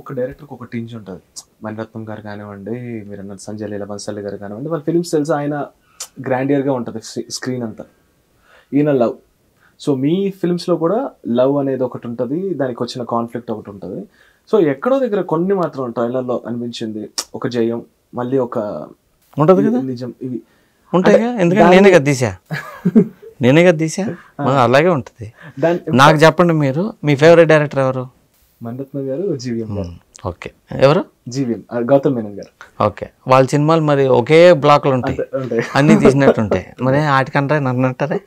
ఒక్కొక్క డైరెక్టర్కి ఒక టీంజ్ ఉంటుంది మణిరత్నం గారు కానివ్వండి మీరు అన్నట్టు సంజయ్ లీల బన్సల్లి గారు కానివ్వండి వాళ్ళ ఫిలిమ్స్ తెలుసు ఆయన గ్రాండియర్గా ఉంటుంది స్క్రీన్ అంతా ఈయన లవ్ సో మీ ఫిల్మ్స్లో కూడా లవ్ అనేది ఒకటి ఉంటుంది దానికి వచ్చిన కాన్ఫ్లిక్ట్ ఒకటి ఉంటుంది సో ఎక్కడో దగ్గర కొన్ని మాత్రం ట్రైలర్లో అనిపించింది ఒక జయం మళ్ళీ ఒక ఉంటుంది కదా నిజం ఇవి ఉంటాయిగా ఎందుకంటే నేనే కదా తీసా నేనే కదా తీసా మరి అలాగే ఉంటుంది దాని నాకు చెప్పండి మీరు మీ ఫేవరెట్ డైరెక్టర్ ఎవరు మణిరత్నం గారు జీవిఎం గారు ఓకే ఎవరు జీవిఎం గౌతమ్ మేనన్ గారు ఓకే వాళ్ళ సినిమాలు మరి ఒకే బ్లాక్లు ఉంటాయి ఉంటాయి అన్నీ తీసినట్టు ఉంటాయి మరి ఆటికంటారా నన్ను అంటారే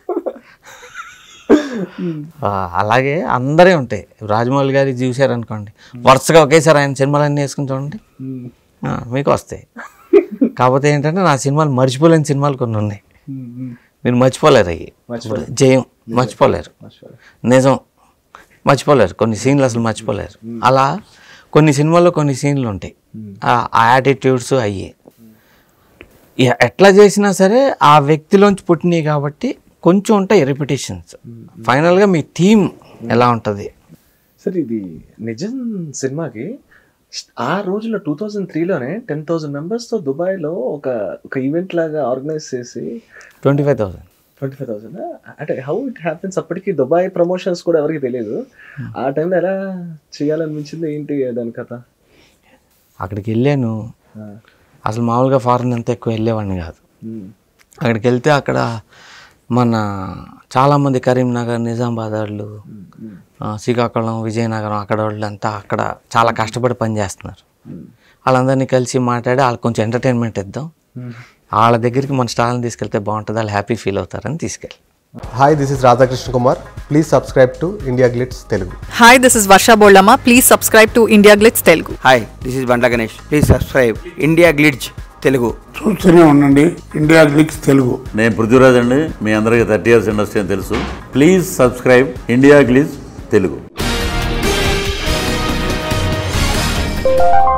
ఆ, అలాగే అందరే ఉంటాయి రాజమౌళి గారి చూశారు అనుకోండి వరుసగా ఒకేసారి ఆయన సినిమాలన్నీ వేసుకుని చూడండి ఉమ్. ఆ, మీకు వస్తాయి కాకపోతే ఏంటంటే నా సినిమాలు మర్చిపోలేని సినిమాలు కొన్ని ఉన్నాయి ఉమ్, ఉమ్. మీరు మర్చిపోలేరు అయ్యి ఇప్పుడు జయం మర్చిపోలేరు మర్చిపోయారు. నిజం మర్చిపోలేరు కొన్ని సీన్లు అసలు మర్చిపోలేరు అలా కొన్ని సినిమాల్లో కొన్ని సీన్లు ఉంటాయి ఆ యాటిట్యూడ్స్ అయ్యి ఇక ఎట్లా చేసినా సరే ఆ వ్యక్తిలోంచి పుట్టినాయి కాబట్టి కొంచెం ఉంటాయి రిపిటేషన్స్ ఫైనల్గా మీ థీమ్ ఎలా ఉంటుంది సరే ఇది నిజం సినిమాకి ఆ రోజుల్లో టూ థౌజండ్ త్రీలోనే టెన్ థౌసండ్ మెంబర్స్తో దుబాయ్లో ఒక ఒక ఈవెంట్ లాగా ఆర్గనైజ్ చేసి twenty five thousand twenty five thousand అంటే హౌ ఇట్ హ్యాపెన్స్ అప్పటికి దుబాయ్ ప్రమోషన్స్ కూడా ఎవరికి తెలియదు ఆ టైంలో ఎలా చేయాలనిపించింది ఏంటి దాని కథ అక్కడికి వెళ్ళాను ఆ. అసలు మామూలుగా ఫారెన్ అంత ఎక్కువ వెళ్ళేవాడిని కాదు ఉమ్. అక్కడికి వెళ్తే అక్కడ మన చాలామంది కరీంనగర్ నిజామాబాద్ వాళ్ళు ఉమ్. ఆ, శ్రీకాకుళం విజయనగరం అక్కడ వాళ్ళంతా అక్కడ చాలా కష్టపడి పనిచేస్తున్నారు ఉమ్. వాళ్ళందరినీ కలిసి మాట్లాడి వాళ్ళకి కొంచెం ఎంటర్టైన్మెంట్ ఇద్దాం ఉమ్. వాళ్ళ దగ్గరికి మన స్టాల్ని తీసుకెళ్తే బాగుంటుంది వాళ్ళు హ్యాపీ ఫీల్ అవుతారని తీసుకెళ్ళి hi this is Radhakrishna Kumar please subscribe to India Glitz Telugu Hi, this is Varsha Boldama. Please subscribe to India Glitz Telugu. Hi this is Bandla Ganesh please subscribe India Glitz Telugu చూస్తూనే ఉండండి ఇండియా గ్లిక్స్ తెలుగు నేను పృథ్వీరాజ్ అండి మీ అందరికీ థర్టీ ఇయర్స్ ఇండస్ట్రీ అని తెలుసు please subscribe India Glitz Telugu